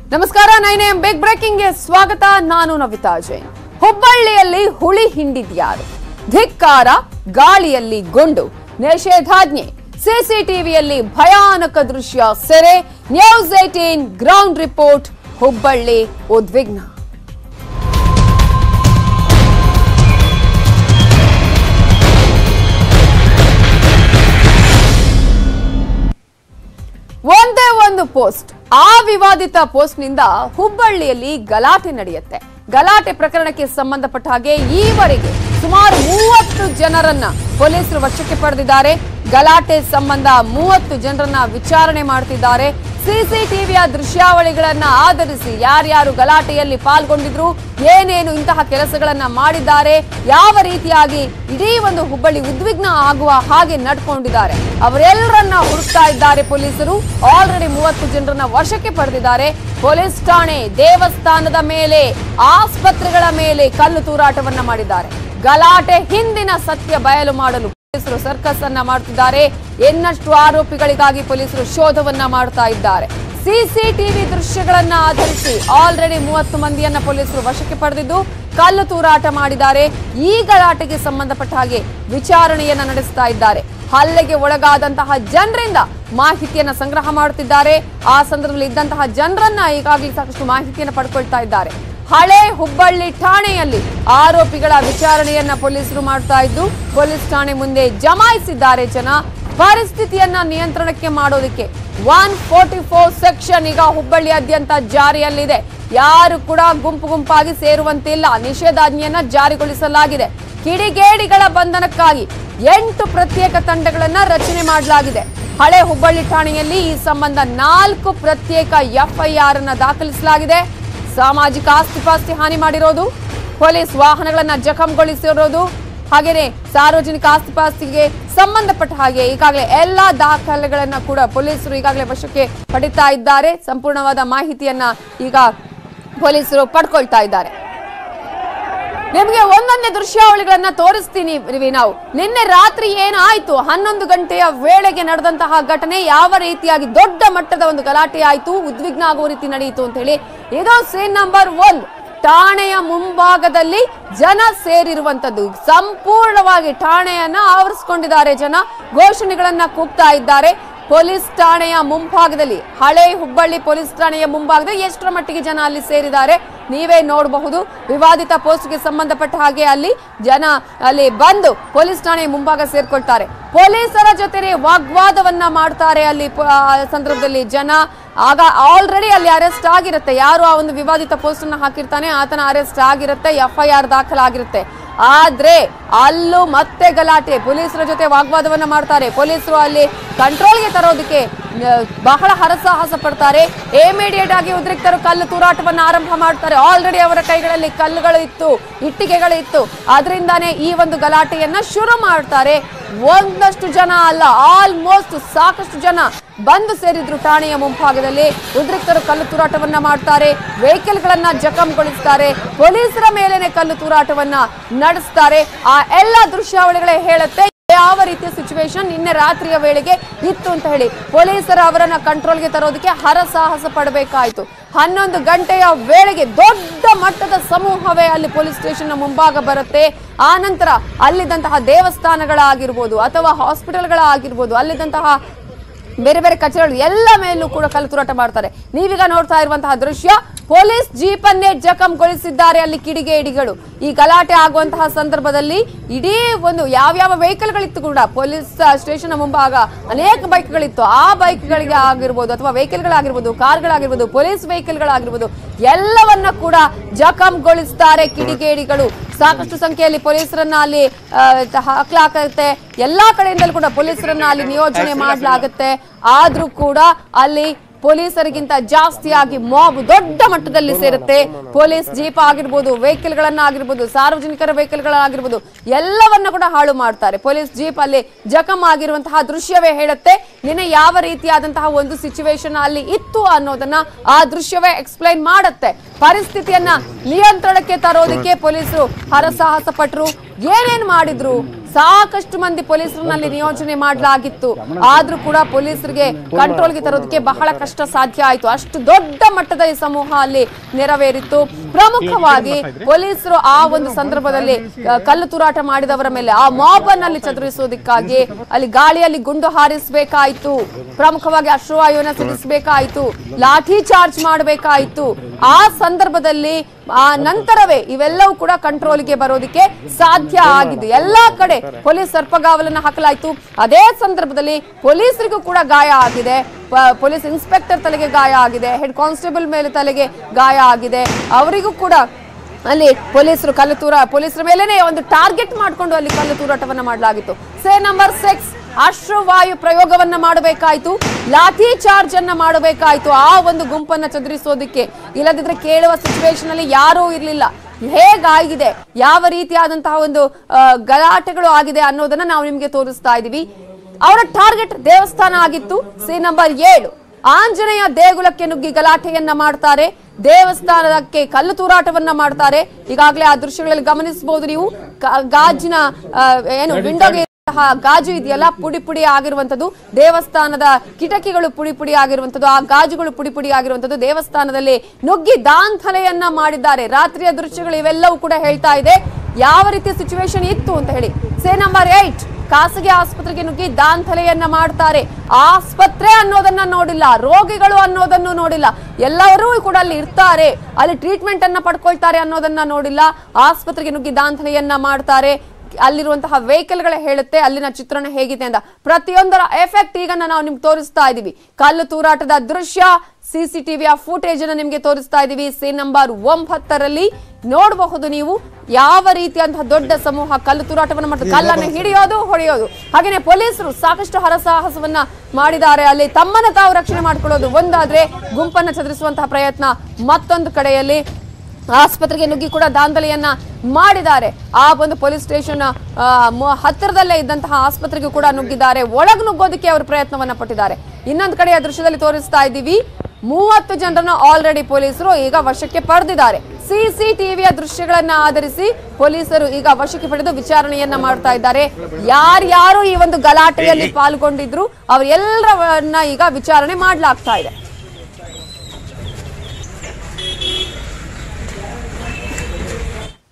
ನಮಸ್ಕಾರ nine M big ಬ್ರೇಕಿಂಗ್ಗೆ ಸ್ವಾಗತ ನಾನು ನವಿತಾ ಜೈನ್ ಹುಬ್ಬಳ್ಳಿಯಲ್ಲಿ ಹುಳಿ ಹಿಂಡಿದ್ಯಾರು ಧಿಕ್ಕಾರ ಗಾಳಿಯಲ್ಲಿ ಗುಂಡು ನಿಷೇಧಾಜ್ಞೆ ಸಿಸಿಟಿವಿಯಲ್ಲಿ ಭಯಾನಕ ದೃಶ್ಯ ಸೆರೆ news eighteen ground report Hubballi ಉದ್ವಿಗ್ನ ಒಂದೇ ಒಂದು ಪೋಸ್ಟ್ ಆ ವಿವಾದಿತ ಪೋಸ್ಟ್ ನಿಂದ ಹುಬ್ಬಳ್ಳಿಯಲ್ಲಿ ಗಲಾಟೆ ನಡೆಯುತ್ತೆ ಗಲಾಟೆ ಪ್ರಕರಣಕ್ಕೆ ಸಂಬಂಧಪಟ್ಟ ಹಾಗೆ ಈವರೆಗೆ ಸುಮಾರು ಮೂವತ್ತು ಜನರನ್ನ ಪೊಲೀಸರು ವಶಕ್ಕೆ ಪಡೆದಿದ್ದಾರೆ ಗಲಾಟೆ ಸಂಬಂಧ ಮೂವತ್ತು ಜನರನ್ನ ವಿಚಾರಣೆ ಮಾಡ್ತಿದ್ದಾರೆ ಸಿಸಿಟಿವಿಯ ದೃಶ್ಯಾವಳಿಗಳನ್ನ ಆಧರಿಸಿ ಯಾರ್ಯಾರು ಗಲಾಟೆಯಲ್ಲಿ ಪಾಲ್ಗೊಂಡಿದ್ರು ಏನೇನು ಇಂತಹ ಕೆಲಸಗಳನ್ನ ಮಾಡಿದ್ದಾರೆ ಯಾವ ರೀತಿಯಾಗಿ ಇಡೀ ಒಂದು ಹುಬ್ಬಳ್ಳಿ ಉದ್ವಿಗ್ನ ಆಗುವ ಹಾಗೆ ನಡ್ಕೊಂಡಿದ್ದಾರೆ ಅವರೆಲ್ಲರನ್ನ ಹುಡುಕ್ತಾ ಇದ್ದಾರೆ ಪೊಲೀಸರು ಆಲ್ರೆಡಿ ಮೂವತ್ತು ಜನರನ್ನ ವಶಕ್ಕೆ ಪಡೆದಿದ್ದಾರೆ ಪೊಲೀಸ್ ಠಾಣೆ ದೇವಸ್ಥಾನದ ಮೇಲೆ ಆಸ್ಪತ್ರೆಗಳ ಮೇಲೆ ಕಲ್ಲು ತೂರಾಟವನ್ನ ಮಾಡಿದ್ದಾರೆ ಗಲಾಟೆ ಹಿಂದಿನ ಸತ್ಯ ಬಯಲು ಮಾಡಲು ಪೊಲೀಸರು ಸರ್ಕಸ್ ಅನ್ನ ಮಾಡ್ತಿದ್ದಾರೆ ಇನ್ನಷ್ಟು ಆರೋಪಿಗಳಿಗಾಗಿ ಪೊಲೀಸರು ಶೋಧವನ್ನ ಮಾಡ್ತಾ ಇದ್ದಾರೆ ಸಿಸಿಟಿವಿ ದೃಶ್ಯಗಳನ್ನ ಆಧರಿಸಿ ಆಲ್ರೆಡಿ ಮೂವತ್ತು ಮಂದಿಯನ್ನ ಪೊಲೀಸರು ವಶಕ್ಕೆ ಪಡೆದಿದ್ದು ಕಲ್ಲು ತೂರಾಟ ಮಾಡಿದ್ದಾರೆ ಈ ಗಲಾಟೆಗೆ ಸಂಬಂಧಪಟ್ಟ ಹಾಗೆ ವಿಚಾರಣೆಯನ್ನ ನಡೆಸ್ತಾ ಇದ್ದಾರೆ ಹಲ್ಲೆಗೆ ಒಳಗಾದಂತಹ ಜನರಿಂದ ಮಾಹಿತಿಯನ್ನ ಸಂಗ್ರಹ ಮಾಡುತ್ತಿದ್ದಾರೆ ಆ ಸಂದರ್ಭದಲ್ಲಿ ಇದ್ದಂತಹ ಜನರನ್ನ ಈಗಾಗಲೇ ಸಾಕಷ್ಟು ಮಾಹಿತಿಯನ್ನ ಪಡ್ಕೊಳ್ತಾ ಇದ್ದಾರೆ ಹಳೆ ಹುಬ್ಬಳ್ಳಿ ಠಾಣೆಯಲ್ಲಿ ಆರೋಪಿಗಳ ವಿಚಾರಣೆಯನ್ನ ಪೊಲೀಸರು ಮಾಡ್ತಾ ಇದ್ದು ಪೊಲೀಸ್ ಠಾಣೆ ಮುಂದೆ ಜಮಾಯಿಸಿದ್ದಾರೆ ಜನ ಪರಿಸ್ಥಿತಿಯನ್ನ ನಿಯಂತ್ರಣಕ್ಕೆ ಮಾಡೋದಕ್ಕೆ ಒನ್ ಫೋರ್ಟಿ ಫೋರ್ ಸೆಕ್ಷನ್ ಈಗ ಹುಬ್ಬಳ್ಳಿಯಾದ್ಯಂತ ಜಾರಿಯಲ್ಲಿದೆ ಯಾರು ಕೂಡ ಗುಂಪು ಗುಂಪಾಗಿ ಸೇರುವಂತಿಲ್ಲ ನಿಷೇಧಾಜ್ಞೆಯನ್ನ ಜಾರಿಗೊಳಿಸಲಾಗಿದೆ ಕಿಡಿಗೇಡಿಗಳ ಬಂಧನಕ್ಕಾಗಿ ಎಂಟು ಪ್ರತ್ಯೇಕ ತಂಡಗಳನ್ನ ರಚನೆ ಮಾಡಲಾಗಿದೆ ಹಳೆ ಹುಬ್ಬಳ್ಳಿ ಠಾಣೆಯಲ್ಲಿ ಈ ಸಂಬಂಧ ನಾಲ್ಕು ಪ್ರತ್ಯೇಕ ಎಫ್ಐಆರ್ ಅನ್ನ ದಾಖಲಿಸಲಾಗಿದೆ ಸಾಮಾಜಿಕ ಆಸ್ತಿಪಾಸ್ತಿ ಹಾನಿ ಮಾಡಿರೋದು ಪೊಲೀಸ್ ವಾಹನಗಳನ್ನ ಜಖಂಗೊಳಿಸಿರೋದು ಹಾಗೇನೆ ಸಾರ್ವಜನಿಕ ಆಸ್ತಿಪಾಸ್ತಿಗೆ ಸಂಬಂಧಪಟ್ಟ ಹಾಗೆ ಈಗಾಗಲೇ ಎಲ್ಲಾ ದಾಖಲೆಗಳನ್ನ ಕೂಡ ಪೊಲೀಸರು ಈಗಾಗಲೇ ವಶಕ್ಕೆ ಪಡಿತಾ ಇದ್ದಾರೆ ಸಂಪೂರ್ಣವಾದ ಮಾಹಿತಿಯನ್ನ ಈಗ ಪೊಲೀಸರು ಪಡ್ಕೊಳ್ತಾ ಇದ್ದಾರೆ ನಿಮಗೆ ಒಂದೊಂದೇ ದೃಶ್ಯಾವಳಿಗಳನ್ನ ತೋರಿಸ್ತೀನಿ ರೀ ನಾವು ನಿನ್ನೆ ರಾತ್ರಿ ಏನಾಯ್ತು ಹನ್ನೊಂದು ಗಂಟೆಯ ವೇಳೆಗೆ ನಡೆದಂತಹ ಘಟನೆ ಯಾವ ರೀತಿಯಾಗಿ ದೊಡ್ಡ ಮಟ್ಟದ ಒಂದು ಗಲಾಟೆ ಆಯ್ತು ಉದ್ವಿಗ್ನ ಆಗುವ ರೀತಿ ನಡೆಯಿತು ಅಂತ ಹೇಳಿ ಇದು ಸೀನ್ ನಂಬರ್ ಒನ್ ಠಾಣೆಯ ಮುಂಭಾಗದಲ್ಲಿ ಜನ ಸೇರಿರುವಂತದ್ದು ಸಂಪೂರ್ಣವಾಗಿ ಠಾಣೆಯನ್ನ ಆವರಿಸಿಕೊಂಡಿದ್ದಾರೆ ಜನ ಘೋಷಣೆಗಳನ್ನ ಕೂಗ್ತಾ ಇದ್ದಾರೆ ಪೊಲೀಸ್ ಠಾಣೆಯ ಮುಂಭಾಗದಲ್ಲಿ ಹಳೆ ಹುಬ್ಬಳ್ಳಿ ಪೊಲೀಸ್ ಠಾಣೆಯ ಮುಂಭಾಗದಲ್ಲಿ ಎಷ್ಟರ ಮಟ್ಟಿಗೆ ಜನ ಅಲ್ಲಿ ಸೇರಿದ್ದಾರೆ ನೀವೇ ನೋಡಬಹುದು ವಿವಾದಿತ ಪೋಸ್ಟ್ಗೆ ಸಂಬಂಧಪಟ್ಟ ಹಾಗೆ ಅಲ್ಲಿ ಜನ ಅಲ್ಲಿ ಬಂದು ಪೊಲೀಸ್ ಠಾಣೆಯ ಮುಂಭಾಗ ಸೇರ್ಕೊಳ್ತಾರೆ ಪೊಲೀಸರ ಜೊತೆ ವಾಗ್ವಾದವನ್ನ ಮಾಡ್ತಾರೆ ಅಲ್ಲಿ ಪ- ಆ ಸಂದರ್ಭದಲ್ಲಿ ಜನ ಆಗ ಆಲ್ರೆಡಿ ಅಲ್ಲಿ ಅರೆಸ್ಟ್ ಆಗಿರುತ್ತೆ ಯಾರು ಆ ಒಂದು ವಿವಾದಿತ ಪೋಸ್ಟ್ ಅನ್ನ ಹಾಕಿರ್ತಾನೆ ಆತನ ಅರೆಸ್ಟ್ ಆಗಿರುತ್ತೆ ಎಫ್ ಐ ಆರ್ ದಾಖಲಾಗಿರುತ್ತೆ ಆದ್ರೆ ಅಲ್ಲೂ ಮತ್ತೆ ಗಲಾಟೆ ಪೊಲೀಸರ ಜೊತೆ ವಾಗ್ವಾದವನ್ನ ಮಾಡ್ತಾರೆ ಪೊಲೀಸರು ಅಲ್ಲಿ ಕಂಟ್ರೋಲ್ಗೆ ತರೋದಕ್ಕೆ ಆ, ಬಹಳ ಹರಸಾಹಸ ಪಡ್ತಾರೆ ಇಮಿಡಿಯೇಟ್ ಆಗಿ ಉದ್ರಿಕ್ತರು ಕಲ್ಲು ತೂರಾಟವನ್ನ ಆರಂಭ ಮಾಡ್ತಾರೆ ಆಲ್ರೆಡಿ ಅವರ ಕೈಗಳಲ್ಲಿ ಕಲ್ಲುಗಳು ಇತ್ತು ಇಟ್ಟಿಗೆಗಳು ಇತ್ತು ಅದರಿಂದಾನೇ ಈ ಒಂದು ಗಲಾಟೆಯನ್ನ ಶುರು ಮಾಡ್ತಾರೆ ಒಂದಷ್ಟು ಜನ ಅಲ್ಲ ಆಲ್ಮೋಸ್ಟ್ ಸಾಕಷ್ಟು ಜನ ಬಂದು ಸೇರಿದ್ರು ಠಾಣೆಯ ಮುಂಭಾಗದಲ್ಲಿ ಉದ್ರಿಕ್ತರು ಕಲ್ಲು ತೂರಾಟವನ್ನ ಮಾಡ್ತಾರೆ ವೆಹಿಕಲ್ ಗಳನ್ನ ಜಖಂಗೊಳಿಸ್ತಾರೆ ಪೊಲೀಸರ ಮೇಲೇನೆ ಕಲ್ಲು ತೂರಾಟವನ್ನ ನಡೆಸ್ತಾರೆ ಆ ಎಲ್ಲಾ ದೃಶ್ಯಾವಳಿಗಳೇ ಹೇಳುತ್ತೆ ಯಾವ ರೀತಿಯ ಸಿಚುವೇಶನ್ ನಿನ್ನೆ ರಾತ್ರಿಯ ವೇಳೆಗೆ ಇತ್ತು ಅಂತ ಹೇಳಿ ಪೊಲೀಸರು ಅವರನ್ನ ಕಂಟ್ರೋಲ್ಗೆ ತರೋದಕ್ಕೆ ಹರಸಾಹಸ ಪಡಬೇಕಾಯ್ತು ಹನ್ನೊಂದು ಗಂಟೆಯ ವೇಳೆಗೆ ದೊಡ್ಡ ಮಟ್ಟದ ಸಮೂಹವೇ ಅಲ್ಲಿ ಪೊಲೀಸ್ ಸ್ಟೇಷನ್ ಮುಂಭಾಗ ಬರುತ್ತೆ ಆ ನಂತರ ಅಲ್ಲಿದ್ದಂತಹ ದೇವಸ್ಥಾನಗಳಾಗಿರ್ಬೋದು ಅಥವಾ ಹಾಸ್ಪಿಟಲ್ಗಳಾಗಿರ್ಬೋದು ಅಲ್ಲಿದ್ದಂತಹ ಬೇರೆ ಬೇರೆ ಕಚೇರಿಗಳು ಎಲ್ಲ ಮೇಲೂ ಕೂಡ ಕಲ್ಲು ತೂರಾಟ ಮಾಡ್ತಾರೆ ನೀವೀಗ ನೋಡ್ತಾ ಇರುವಂತಹ ದೃಶ್ಯ ಪೊಲೀಸ್ ಜೀಪನ್ನೇ ಜಖಂಗೊಳಿಸಿದ್ದಾರೆ ಅಲ್ಲಿ ಕಿಡಿಗೇಡಿಗಳು ಈ ಗಲಾಟೆ ಆಗುವಂತಹ ಸಂದರ್ಭದಲ್ಲಿ ಇಡೀ ಒಂದು ಯಾವ್ಯಾವ ವೆಹಿಕಲ್ಗಳಿತ್ತು ಕೂಡ ಪೊಲೀಸ್ ಸ್ಟೇಷನ್ ಮುಂಭಾಗ ಅನೇಕ ಬೈಕ್ಗಳಿತ್ತು ಆ ಬೈಕ್ಗಳಿಗೆ ಆಗಿರ್ಬೋದು ಅಥವಾ ವೆಹಿಕಲ್ಗಳಾಗಿರ್ಬೋದು ಕಾರ್ಗಳಾಗಿರ್ಬೋದು ಪೊಲೀಸ್ ವೆಹಿಕಲ್ಗಳಾಗಿರ್ಬೋದು ಎಲ್ಲವನ್ನ ಕೂಡ ಜಖಂಗೊಳಿಸ್ತಾರೆ ಕಿಡಿಗೇಡಿಗಳು ಸಾಕಷ್ಟು ಸಂಖ್ಯೆಯಲ್ಲಿ ಪೊಲೀಸರನ್ನ ಅಲ್ಲಿ ಆ, ಹಾಕ್ಲಾಗತ್ತೆ ಎಲ್ಲಾ ಕಡೆಯಿಂದಲೂ ಕೂಡ ಪೊಲೀಸರನ್ನ ಅಲ್ಲಿ ನಿಯೋಜನೆ ಮಾಡಲಾಗುತ್ತೆ ಆದ್ರೂ ಕೂಡ ಅಲ್ಲಿ ಪೊಲೀಸರಿಗಿಂತ ಜಾಸ್ತಿಯಾಗಿ ಮಾಬ್ ದೊಡ್ಡ ಮಟ್ಟದಲ್ಲಿ ಸೇರುತ್ತೆ ಪೊಲೀಸ್ ಜೀಪ್ ಆಗಿರ್ಬೋದು ವೆಹಿಕಲ್ ಗಳನ್ನ ಆಗಿರ್ಬೋದು ಸಾರ್ವಜನಿಕರ ವೆಹಿಕಲ್ ಗಳಾಗಿರ್ಬೋದು ಎಲ್ಲವನ್ನ ಕೂಡ ಹಾಳು ಮಾಡ್ತಾರೆ ಪೊಲೀಸ್ ಜೀಪ್ ಅಲ್ಲಿ ಜಖಂ ಆಗಿರುವಂತಹ ದೃಶ್ಯವೇ ಹೇಳುತ್ತೆ ನಿನ್ನೆ ಯಾವ ರೀತಿಯಾದಂತಹ ಒಂದು ಸಿಚುವೇಶನ್ ಅಲ್ಲಿ ಇತ್ತು ಅನ್ನೋದನ್ನ ಆ ದೃಶ್ಯವೇ ಎಕ್ಸ್ಪ್ಲೈನ್ ಮಾಡುತ್ತೆ ಪರಿಸ್ಥಿತಿಯನ್ನ ನಿಯಂತ್ರಣಕ್ಕೆ ತರೋದಕ್ಕೆ ಪೊಲೀಸರು ಹರಸಾಹಸ ಪಟ್ರು ಏನೇನ್ ಮಾಡಿದ್ರು ಸಾಕಷ್ಟು ಮಂದಿ ಪೊಲೀಸರನ್ನಲ್ಲಿ ನಿಯೋಜನೆ ಮಾಡಲಾಗಿತ್ತು ಆದ್ರೂ ಕೂಡ ಪೊಲೀಸರಿಗೆ ಕಂಟ್ರೋಲ್ಗೆ ತರೋದಕ್ಕೆ ಬಹಳ ಕಷ್ಟ ಸಾಧ್ಯ ಆಯ್ತು ಅಷ್ಟು ದೊಡ್ಡ ಮಟ್ಟದ ಈ ಸಮೂಹ ಅಲ್ಲಿ ನೆರವೇರಿತ್ತು ಪ್ರಮುಖವಾಗಿ ಪೊಲೀಸರು ಆ ಒಂದು ಸಂದರ್ಭದಲ್ಲಿ ಆ, ಕಲ್ಲು ತೂರಾಟ ಮಾಡಿದವರ ಮೇಲೆ ಆ ಮಾಬ್ ಅಲ್ಲಿ ಚದುರಿಸೋದಕ್ಕಾಗಿ ಅಲ್ಲಿ ಗಾಳಿಯಲ್ಲಿ ಗುಂಡು ಹಾರಿಸಬೇಕಾಯ್ತು ಪ್ರಮುಖವಾಗಿ ಅಶ್ರುವಾಯುವನ್ನ ಸಿಡಿಸಬೇಕಾಯ್ತು ಲಾಠಿ ಚಾರ್ಜ್ ಮಾಡಬೇಕಾಯ್ತು ಆ ಸಂದರ್ಭದಲ್ಲಿ ಆ ನಂತರವೇ ಇವೆಲ್ಲವೂ ಕೂಡ ಕಂಟ್ರೋಲ್ಗೆ ಬರೋದಕ್ಕೆ ಸಾಧ್ಯ ಆಗಿದೆ ಎಲ್ಲಾ ಕಡೆ ಪೊಲೀಸ್ ಸರ್ಪಗಾವಲನ್ನ ಹಾಕಲಾಯ್ತು ಅದೇ ಸಂದರ್ಭದಲ್ಲಿ ಪೊಲೀಸರಿಗೂ ಕೂಡ ಗಾಯ ಆಗಿದೆ ಪ- ಪೊಲೀಸ್ ಇನ್ಸ್ಪೆಕ್ಟರ್ ತಲೆಗೆ ಗಾಯ ಆಗಿದೆ ಹೆಡ್ ಕಾನ್ಸ್ಟೇಬಲ್ ಮೇಲೆ ತಲೆಗೆ ಗಾಯ ಆಗಿದೆ ಅವರಿಗೂ ಕೂಡ ಅಲ್ಲಿ ಪೊಲೀಸರು ಕಲ್ಲು ತೂರ ಪೊಲೀಸರ ಮೇಲೆನೆ ಒಂದು ಟಾರ್ಗೆಟ್ ಮಾಡಿಕೊಂಡು ಅಲ್ಲಿ ಕಲ್ಲು ತೂರಾಟವನ್ನ ಮಾಡಲಾಗಿತ್ತು ಸೇ ನಂಬರ್ ಸಿಕ್ಸ್ ಅಶ್ರುವಾಯು ಪ್ರಯೋಗವನ್ನ ಮಾಡಬೇಕಾಯ್ತು ಲಾಠಿ ಚಾರ್ಜ್ ಅನ್ನ ಮಾಡಬೇಕಾಯ್ತು ಆ ಒಂದು ಗುಂಪನ್ನ ಚದುರಿಸೋದಕ್ಕೆ ಇಲ್ಲದಿದ್ರೆ ಕೇಳುವ ಸಿಚುವೇಶನ್ ಅಲ್ಲಿ ಯಾರೂ ಇರ್ಲಿಲ್ಲ ಹೇಗಾಗಿದೆ ಯಾವ ರೀತಿಯಾದಂತಹ ಒಂದು ಆ, ಗಲಾಟೆಗಳು ಆಗಿದೆ ಅನ್ನೋದನ್ನ ನಾವು ನಿಮ್ಗೆ ತೋರಿಸ್ತಾ ಇದೀವಿ ಅವರ ಟಾರ್ಗೆಟ್ ದೇವಸ್ಥಾನ ಆಗಿತ್ತು ಸಿ ನಂಬರ್ ಏಳು ಆಂಜನೇಯ ದೇಗುಲಕ್ಕೆ ನುಗ್ಗಿ ಗಲಾಟೆಯನ್ನ ಮಾಡ್ತಾರೆ ದೇವಸ್ಥಾನಕ್ಕೆ ಕಲ್ಲು ತೂರಾಟವನ್ನ ಮಾಡ್ತಾರೆ ಈಗಾಗಲೇ ಆ ದೃಶ್ಯಗಳಲ್ಲಿ ಗಮನಿಸಬಹುದು ನೀವು ಗ- ಗಾಜಿನ ಆ, ಏನು ವಿಂಡೋಗೆ ಇರುವಂತಹ ಗಾಜು ಇದೆಯಲ್ಲ ಪುಡಿ ಪುಡಿ ಆಗಿರುವಂತದ್ದು ದೇವಸ್ಥಾನದ ಕಿಟಕಿಗಳು ಪುಡಿ ಪುಡಿ ಆಗಿರುವಂತದ್ದು ಆ ಗಾಜುಗಳು ಪುಡಿ ಪುಡಿ ಆಗಿರುವಂತದ್ದು ದೇವಸ್ಥಾನದಲ್ಲಿ ನುಗ್ಗಿ ದಾಂಧಲೆಯನ್ನ ಮಾಡಿದ್ದಾರೆ ರಾತ್ರಿಯ ದೃಶ್ಯಗಳು ಇವೆಲ್ಲವೂ ಕೂಡ ಹೇಳ್ತಾ ಇದೆ ಯಾವ ರೀತಿಯ ಸಿಚುವೇಶನ್ ಇತ್ತು ಅಂತ ಹೇಳಿ ಸೇ ನಂಬರ್ ಏಟ್ ಖಾಸಗಿ ಆಸ್ಪತ್ರೆಗೆ ನುಗ್ಗಿ ದಾಂಧಲೆಯನ್ನ ಮಾಡ್ತಾರೆ ಆಸ್ಪತ್ರೆ ಅನ್ನೋದನ್ನ ನೋಡಿಲ್ಲ ರೋಗಿಗಳು ಅನ್ನೋದನ್ನು ನೋಡಿಲ್ಲ ಎಲ್ಲರೂ ಕೂಡ ಅಲ್ಲಿ ಇರ್ತಾರೆ ಅಲ್ಲಿ ಟ್ರೀಟ್ಮೆಂಟ್ ಅನ್ನ ಪಡ್ಕೊಳ್ತಾರೆ ಅನ್ನೋದನ್ನ ನೋಡಿಲ್ಲ ಆಸ್ಪತ್ರೆಗೆ ನುಗ್ಗಿ ದಾಂಧಲೆಯನ್ನ ಮಾಡ್ತಾರೆ ಅಲ್ಲಿರುವಂತಹ ವೆಹಿಕಲ್ ಗಳೇ ಹೇಳುತ್ತೆ ಅಲ್ಲಿನ ಚಿತ್ರಣ ಹೇಗಿದೆ ಅಂತ ಪ್ರತಿಯೊಂದರ ಎಫೆಕ್ಟ್ ಈಗ ನಾವು ನಿಮ್ಗೆ ತೋರಿಸ್ತಾ ಇದೀವಿ ಕಲ್ಲು ತೂರಾಟದ ದೃಶ್ಯ ಸಿಸಿಟಿವಿಯ ಫುಟೇಜ್ ಅನ್ನ ನಿಮ್ಗೆ ತೋರಿಸ್ತಾ ಇದೀವಿ ಸಿ ನಂಬರ್ ಒಂಬತ್ತರಲ್ಲಿ ನೋಡಬಹುದು ನೀವು ಯಾವ ರೀತಿಯಂತಹ ದೊಡ್ಡ ಸಮೂಹ ಕಲ್ಲು ತೂರಾಟವನ್ನು ಮಾಡ್ತಾರೆ ಕಲ್ಲನ್ನು ಹಿಡಿಯೋದು ಹೊಡೆಯೋದು ಹಾಗೇನೆ ಪೊಲೀಸರು ಸಾಕಷ್ಟು ಹರಸಾಹಸವನ್ನ ಮಾಡಿದ್ದಾರೆ ಅಲ್ಲಿ ತಮ್ಮನ್ನ ತಾವು ರಕ್ಷಣೆ ಮಾಡ್ಕೊಳ್ಳೋದು ಒಂದಾದ್ರೆ ಗುಂಪನ್ನ ಚದುರಿಸುವಂತಹ ಪ್ರಯತ್ನ ಮತ್ತೊಂದು ಕಡೆಯಲ್ಲಿ ಆಸ್ಪತ್ರೆಗೆ ನುಗ್ಗಿ ಕೂಡ ದಾಂಧಲೆಯನ್ನ ಮಾಡಿದ್ದಾರೆ ಆ ಒಂದು ಪೊಲೀಸ್ ಸ್ಟೇಷನ್ ಆ, ಮ- ಹತ್ತಿರದಲ್ಲೇ ಇದ್ದಂತಹ ಆಸ್ಪತ್ರೆಗೂ ಕೂಡ ನುಗ್ಗಿದ್ದಾರೆ ಒಳಗ್ ನುಗ್ಗೋದಕ್ಕೆ ಅವರು ಪ್ರಯತ್ನವನ್ನ ಪಟ್ಟಿದ್ದಾರೆ ಇನ್ನೊಂದು ಕಡೆಯ ದೃಶ್ಯದಲ್ಲಿ ತೋರಿಸ್ತಾ ಇದ್ದೀವಿ ಮೂವತ್ತು ಜನರನ್ನ ಆಲ್ರೆಡಿ ಪೊಲೀಸರು ಈಗ ವಶಕ್ಕೆ ಪಡೆದಿದ್ದಾರೆ ಸಿಸಿಟಿವಿಯ ದೃಶ್ಯಗಳನ್ನ ಆಧರಿಸಿ ಪೊಲೀಸರು ಈಗ ವಶಕ್ಕೆ ಪಡೆದು ವಿಚಾರಣೆಯನ್ನ ಮಾಡ್ತಾ ಇದ್ದಾರೆ ಯಾರ್ಯಾರು ಈ ಒಂದು ಗಲಾಟೆಯಲ್ಲಿ ಪಾಲ್ಗೊಂಡಿದ್ರು ಅವರೆಲ್ಲರನ್ನ ಈಗ ವಿಚಾರಣೆ ಮಾಡ್ಲಾಗ್ತಾ ಇದೆ